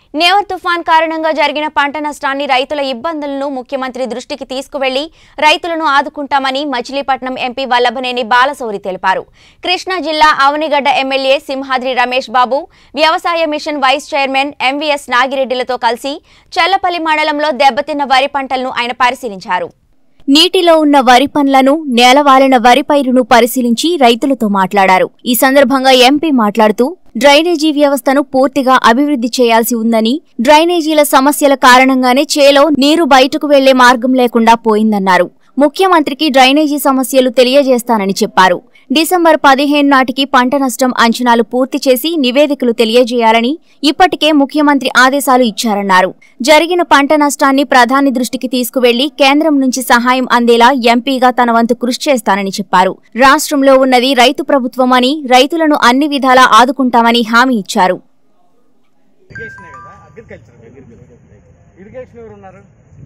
Never తుఫాన్ కారణంగా జరిగిన పంట నష్టాన్ని రైతుల ఇబ్బందులను ముఖ్యమంత్రి దృష్టికి తీసుకువెళ్లి రైతులను ఆదుకుంటామని మచిలీపట్నం ఎంపీ వల్లభనేని బాలశౌరి తెలిపారు కృష్ణా జిల్లా అవనిగడ్డ ఎమ్మెల్యే సింహాద్రి రమేష్ బాబు వ్యవసాయ మిషన్ వైస్ చైర్మన్ ఎంవీఎస్ నాగిరెడ్డిలతో కలిసి చల్లపల్లి మండలంలో దెబ్బతిన్న వరి పంటలను ఆయన పరిశీలించారు నీటిలో ఉన్న వరి పండ్లను నేలవాలిన వరి పైరును పరిశీలించి రైతులతో మాట్లాడారు ఈ సందర్భంగా ఎంపీ మాట్లాడుతూ డ్రైనేజీ వ్యవస్థను పూర్తిగా అభివృద్ధి చేయాల్సి ఉందని డ్రైనేజీల సమస్యల కారణంగానే చేలో నీరు బయటకు వెళ్లే మార్గం లేకుండా పోయిందన్నారు ముఖ్యమంత్రికి డ్రైనేజీ సమస్యలు తెలియజేస్తానని చెప్పారు డిసెంబర్ పదిహేను నాటికి పంట నష్టం అంచనాలు పూర్తి చేసి నివేదికలు తెలియజేయాలని ఇప్పటికే ముఖ్యమంత్రి ఆదేశాలు ఇచ్చారన్నారు జరిగిన పంట నష్టాన్ని ప్రధాని దృష్టికి తీసుకువెళ్లి కేంద్రం నుంచి సహాయం అందేలా ఎంపీగా తన వంతు కృషి చేస్తానని చెప్పారు రాష్ట్రంలో ఉన్నది రైతు ప్రభుత్వమని రైతులను అన్ని విధాలా ఆదుకుంటామని హామీ ఇచ్చారు ఇరిగేషనే కదా అగ్రికల్చర్ ఇరిగేషన్ ఎవరు ఉన్నారు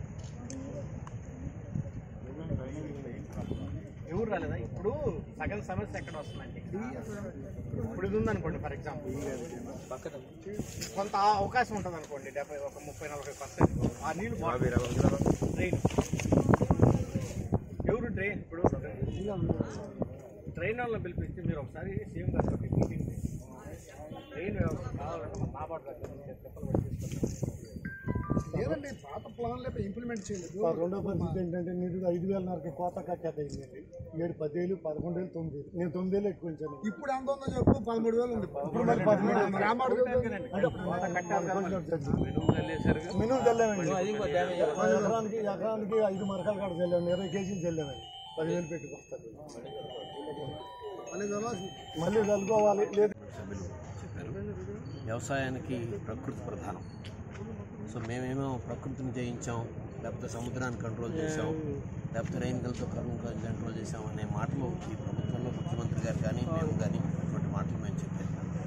ఎవరు రాలేదా ఇప్పుడు సగం సమస్య ఎక్కడ వస్తుందండి ఇప్పుడు ఇది ఉందనుకోండి ఫర్ ఎగ్జాంపుల్ కొంత అవకాశం ఉంటుంది అనుకోండి డెబ్బై ఒక ముప్పై నలభై పర్సెంట్ ఆ నీళ్ళు డ్రైన్ ఎవరు డ్రైన్ ఇప్పుడు ట్రైన్ వాళ్ళని పిలిపించి మీరు ఒకసారి సీఎం గారు మీటింగ్ ట్రైన్ వ్యవస్థ కావాలంటే మన నాబార్డు దగ్గర నుంచి చెప్పలు పట్టించుకుంటాం లేదండి పాత ప్లాన్లే ఇంప్లిమెంట్ చేయలేదు రెండో పరిస్థితి ఏంటంటే నీరు ఐదు వేలన్నరకి కోత కట్టేది అయిందండి ఏడు పదివేలు పదకొండేళ్ళు తొమ్మిది వేలు నేను తొమ్మిదేళ్ళు ఎక్కువ ఇప్పుడు ఎంత ఉందో చెప్పు పదమూడు వేలు ఉంది ఇప్పుడు మరి పదమూడు మరి ఆ మాట మినుము చల్లామండి ఎకరానికి ఎకరానికి ఐదు మరకాలు కాడ చల్లామండి ఇరవై కేజీలు చల్లామండి పదివేలు పెట్టుకొస్తారు మళ్ళీ చదవాల్సింది. మళ్ళీ చల్లుకోవాలి లేదు సభ్యులు చెప్పారు వ్యవసాయానికి ప్రకృతి ప్రధానం సో మేమేమో ప్రకృతిని జయించాం లేకపోతే సముద్రాన్ని కంట్రోల్ చేసాం లేకపోతే రైన్గల్తో కంట్రోల్ చేసాం అనే మాటలు ఈ ప్రభుత్వంలో ముఖ్యమంత్రి గారు కానీ మేము కానీ అటువంటి మాటలు మేము చెప్పాము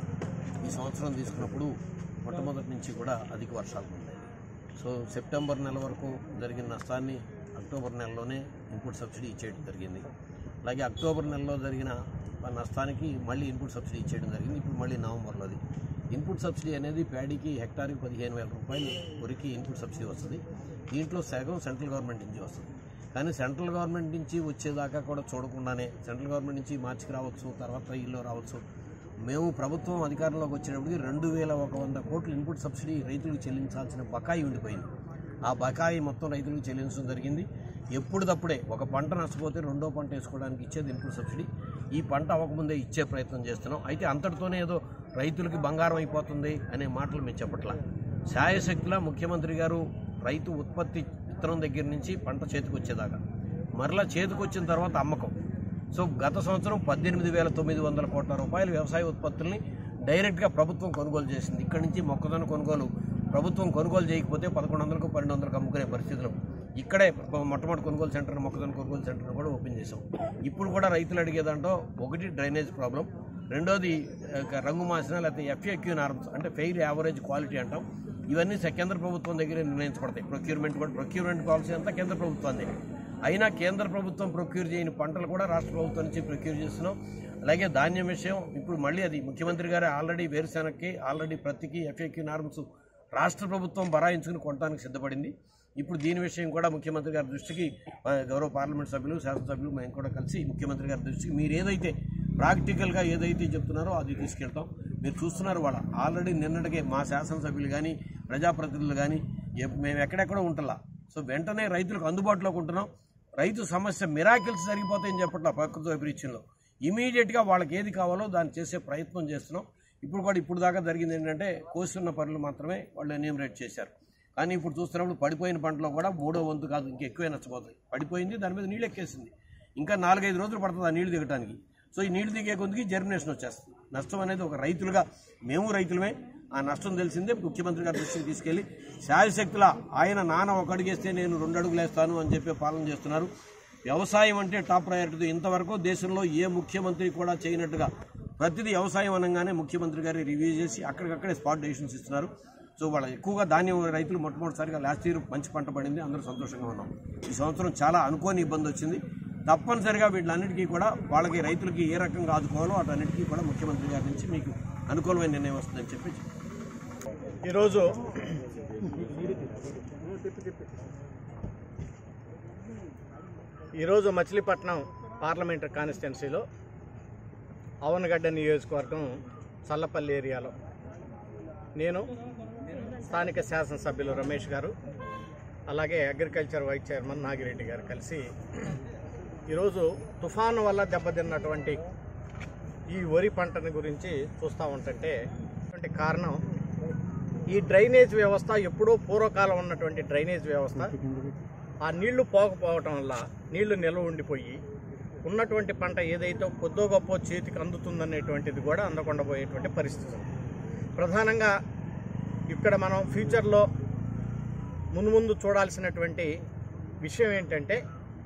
ఈ సంవత్సరం తీసుకున్నప్పుడు మొట్టమొదటి నుంచి కూడా అధిక వర్షాలు ఉన్నాయి సో సెప్టెంబర్ నెల వరకు జరిగిన నష్టాన్ని అక్టోబర్ నెలలోనే ఇన్పుట్ సబ్సిడీ ఇచ్చేయడం జరిగింది అలాగే అక్టోబర్ నెలలో జరిగిన ఆ నష్టానికి మళ్ళీ ఇన్పుట్ సబ్సిడీ ఇచ్చేయడం జరిగింది ఇప్పుడు మళ్ళీ నవంబర్లోది ఇన్పుట్ సబ్సిడీ అనేది ప్యాడీకి హెక్టార్కి పదిహేను వేల రూపాయలు వరికి ఇన్పుట్ సబ్సిడీ వస్తుంది దీంట్లో సగం సెంట్రల్ గవర్నమెంట్ నుంచి వస్తుంది కానీ సెంట్రల్ గవర్నమెంట్ నుంచి వచ్చేదాకా కూడా చూడకుండానే సెంట్రల్ గవర్నమెంట్ నుంచి మార్చికి రావచ్చు తర్వాత ఇల్లు రావచ్చు మేము ప్రభుత్వం అధికారంలోకి వచ్చేటప్పటికి రెండు వేల ఒక వంద కోట్ల ఇన్పుట్ సబ్సిడీ రైతులకు చెల్లించాల్సిన బకాయి ఉండిపోయింది ఆ బకాయి మొత్తం రైతులకు చెల్లించడం జరిగింది ఎప్పుడుదప్పుడే ఒక పంట నష్టపోతే రెండో పంట వేసుకోవడానికి ఇచ్చేది ఇన్పుట్ సబ్సిడీ ఈ పంట అవ్వకముందే ఇచ్చే ప్రయత్నం చేస్తున్నాం అయితే అంతటితోనే ఏదో రైతులకి బంగారం అయిపోతుంది అనే మాటలు మేము చెప్పట్లా శాయశక్తిలా ముఖ్యమంత్రి గారు రైతు ఉత్పత్తి విత్తనం దగ్గర నుంచి పంట చేతికి వచ్చేదాకా మరలా చేతికి వచ్చిన తర్వాత అమ్మకం సో గత సంవత్సరం పద్దెనిమిది వేల తొమ్మిది వందల కోట్ల రూపాయల వ్యవసాయ ఉత్పత్తుల్ని డైరెక్ట్గా ప్రభుత్వం కొనుగోలు చేసింది ఇక్కడి నుంచి మొక్కజొన్న కొనుగోలు ప్రభుత్వం కొనుగోలు చేయకపోతే పదకొండు వందలకు పన్నెండు వందలకు అమ్ముకునే పరిస్థితులు ఇక్కడే మొట్టమొదటి కొనుగోలు సెంటర్ మొక్కజొన్న కొనుగోలు సెంటర్ కూడా ఓపెన్ చేసాం ఇప్పుడు కూడా రైతులు అడిగేదాంట్లో ఒకటి డ్రైనేజ్ ప్రాబ్లం రెండోది ఆ, రంగు మాసిన లేకపోతే ఎఫ్ఏక్యూ నార్మ్స్ అంటే ఫెయిర్ యావరేజ్ క్వాలిటీ అంటాం ఇవన్నీ స- కేంద్ర ప్రభుత్వం దగ్గర నిర్ణయించబడతాయి ప్రొక్యూర్మెంట్ కూడా ప్రొక్యూర్మెంట్ పాలసీ అంతా కేంద్ర ప్రభుత్వం దగ్గర అయినా కేంద్ర ప్రభుత్వం ప్రొక్యూర్ చేయని పంటలు కూడా రాష్ట్ర ప్రభుత్వం నుంచి ప్రొక్యూర్ చేస్తున్నాం అలాగే ధాన్యం విషయం ఇప్పుడు మళ్ళీ అది ముఖ్యమంత్రి గారు ఆల్రెడీ వేరుశెనగకి ఆల్రెడీ ప్రతికి ఎఫ్ఏక్యూ నార్మ్స్ రాష్ట్ర ప్రభుత్వం బరాయించుకుని కొనడానికి సిద్ధపడింది ఇప్పుడు దీని విషయం కూడా ముఖ్యమంత్రి గారి దృష్టికి ఆ, గౌరవ పార్లమెంట్ సభ్యులు శాసనసభ్యులు మేము కూడా కలిసి ముఖ్యమంత్రి గారి దృష్టికి మీరు ఏదైతే ప్రాక్టికల్గా ఏదైతే చెప్తున్నారో అది తీసుకెళ్తాం మీరు చూస్తున్నారు వాళ్ళ ఆల్రెడీ నిన్నటికే మా శాసనసభ్యులు కానీ ప్రజాప్రతినిధులు కానీ ఎప్- మేము ఎక్కడెక్కడో ఉంటలా సో వెంటనే రైతులకు అందుబాటులోకి ఉంటున్నాం రైతు సమస్య మిరాకిల్స్ జరిగిపోతాయని చెప్పట్లా ప్రకృతి వైపరీత్యంలో ఇమీడియట్గా వాళ్ళకి ఏది కావాలో దాన్ని చేసే ప్రయత్నం చేస్తున్నాం ఇప్పుడు కూడా ఇప్పుడు దాకా జరిగింది ఏంటంటే కోస్తున్న పనులు మాత్రమే వాళ్ళు ఎన్యూమరేట్ చేశారు కానీ ఇప్పుడు చూస్తున్నప్పుడు పడిపోయిన పంటలో కూడా మూడో వంతు కాదు ఇంకా ఎక్కువే నష్టపోతాయి పడిపోయింది దాని మీద నీళ్ళు ఎక్కేసింది ఇంకా నాలుగైదు రోజులు పడుతుంది ఆ నీళ్లు దిగటానికి సో ఈ నీళ్లు దిగే కొద్దికి జర్మినేషన్ వచ్చేస్తుంది నష్టం అనేది ఒక రైతులుగా మేము రైతులమే ఆ నష్టం తెలిసిందే ముఖ్యమంత్రి గారి దృష్టికి తీసుకెళ్లి శాయశక్తుల ఆయన నాన్న ఒక అడుగేస్తే నేను రెండు అడుగులు వేస్తాను అని చెప్పి పాలన చేస్తున్నారు వ్యవసాయం అంటే టాప్ ప్రయారిటీ ఇంతవరకు దేశంలో ఏ ముఖ్యమంత్రి కూడా చేయనట్టుగా ప్రతిదీ వ్యవసాయం అనగానే ముఖ్యమంత్రి గారి రివ్యూ చేసి అక్కడికక్కడే స్పాట్ డెసిషన్స్ ఇస్తున్నారు సో వాళ్ళ ఎక్కువగా ధాన్యం రైతులు మొట్టమొదటిసారిగా లాస్ట్ ఇయర్ మంచి పంట పడింది అందరూ సంతోషంగా ఉన్నాం ఈ సంవత్సరం చాలా అనుకోని ఇబ్బంది వచ్చింది తప్పనిసరిగా వీళ్ళన్నిటికీ కూడా వాళ్ళకి రైతులకి ఏ రకంగా ఆదుకోవాలో వాటన్నిటికీ కూడా ముఖ్యమంత్రి గారి నుంచి మీకు అనుకూలమైన నిర్ణయం వస్తుందని చెప్పి ఈరోజు ఈరోజు మచిలీపట్నం పార్లమెంటరీ కాన్స్టిట్యున్సీలో అవనగడ్డ నియోజకవర్గం చల్లపల్లి ఏరియాలో నేను స్థానిక శాసనసభ్యులు రమేష్ గారు అలాగే అగ్రికల్చర్ వైస్ చైర్మన్ నాగిరెడ్డి గారు కలిసి ఈరోజు తుఫాను వల్ల దెబ్బతిన్నటువంటి ఈ వరి పంటని గురించి చూస్తూ ఉంటుంటే అటువంటి కారణం ఈ డ్రైనేజ్ వ్యవస్థ ఎప్పుడో పూర్వకాలం ఉన్నటువంటి డ్రైనేజ్ వ్యవస్థ ఆ నీళ్లు పోకపోవటం వల్ల నీళ్లు నిల్వ ఉండిపోయి ఉన్నటువంటి పంట ఏదైతే కొద్దో గొప్ప చేతికి అందుతుందనేటువంటిది కూడా అందకుండా పోయేటువంటి పరిస్థితి ఉంది. ప్రధానంగా ఇక్కడ మనం ఫ్యూచర్లో మున్ముందు చూడాల్సినటువంటి విషయం ఏంటంటే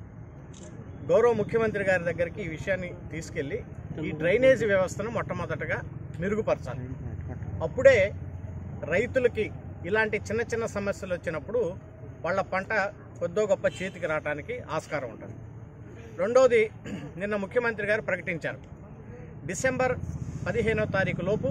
గౌరవ ముఖ్యమంత్రి గారి దగ్గరికి ఈ విషయాన్ని తీసుకెళ్ళి ఈ డ్రైనేజీ వ్యవస్థను మొట్టమొదటగా మెరుగుపరచాలి అప్పుడే రైతులకి ఇలాంటి చిన్న చిన్న సమస్యలు వచ్చినప్పుడు వాళ్ళ పంట కొద్దో గొప్ప చేతికి రావడానికి ఆస్కారం ఉంటుంది రెండవది నిన్న ముఖ్యమంత్రి గారు ప్రకటించారు డిసెంబర్ పదిహేనో తారీఖు లోపు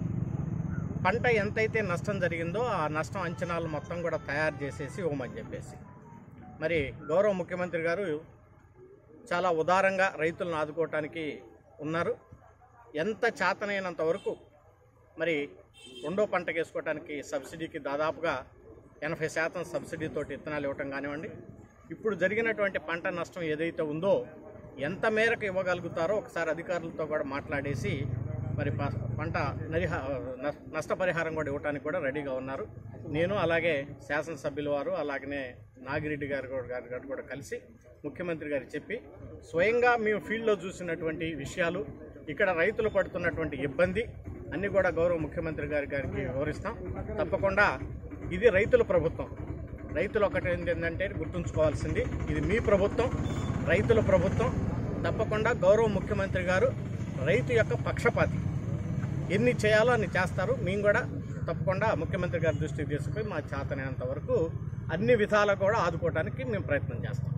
పంట ఎంతైతే నష్టం జరిగిందో ఆ నష్టం అంచనాలు మొత్తం కూడా తయారు చేసేసి ఇవ్వమని చెప్పేసి మరి గౌరవ ముఖ్యమంత్రి గారు చాలా ఉదారంగా రైతులను ఆదుకోవటానికి ఉన్నారు ఎంత చేతనైనంత వరకు మరి రెండో పంటకు వేసుకోవడానికి సబ్సిడీకి దాదాపుగా ఎనభై శాతం సబ్సిడీతోటి విత్తనాలు ఇవ్వటం కానివ్వండి ఇప్పుడు జరిగినటువంటి పంట నష్టం ఏదైతే ఉందో ఎంత మేరకు ఇవ్వగలుగుతారో ఒకసారి అధికారులతో కూడా మాట్లాడేసి మరి ప- పంట నరిహ నష్ట- నష్టపరిహారం కూడా ఇవ్వడానికి కూడా రెడీగా ఉన్నారు నేను అలాగే శాసనసభ్యుల వారు అలాగనే నాగిరెడ్డి గారు కూడా- గారు గారు కూడా కలిసి ముఖ్యమంత్రి గారికి చెప్పి స్వయంగా మేము ఫీల్డ్లో చూసినటువంటి విషయాలు ఇక్కడ రైతులు పడుతున్నటువంటి ఇబ్బంది అన్నీ కూడా గౌరవ ముఖ్యమంత్రి గారి గారికి వివరిస్తాం తప్పకుండా ఇది రైతుల ప్రభుత్వం రైతులు ఒకటి ఏంటంటే గుర్తుంచుకోవాల్సింది ఇది మీ ప్రభుత్వం రైతుల ప్రభుత్వం తప్పకుండా గౌరవ ముఖ్యమంత్రి గారు రైతు యొక్క పక్షపాతి ఎన్ని చేయాలో అన్ని చేస్తారు మేము కూడా తప్పకుండా ముఖ్యమంత్రి గారి దృష్టికి తీసుకుపోయి మా చేతనైనంత వరకు అన్ని విధాలు కూడా ఆదుకోవడానికి మేము ప్రయత్నం చేస్తాం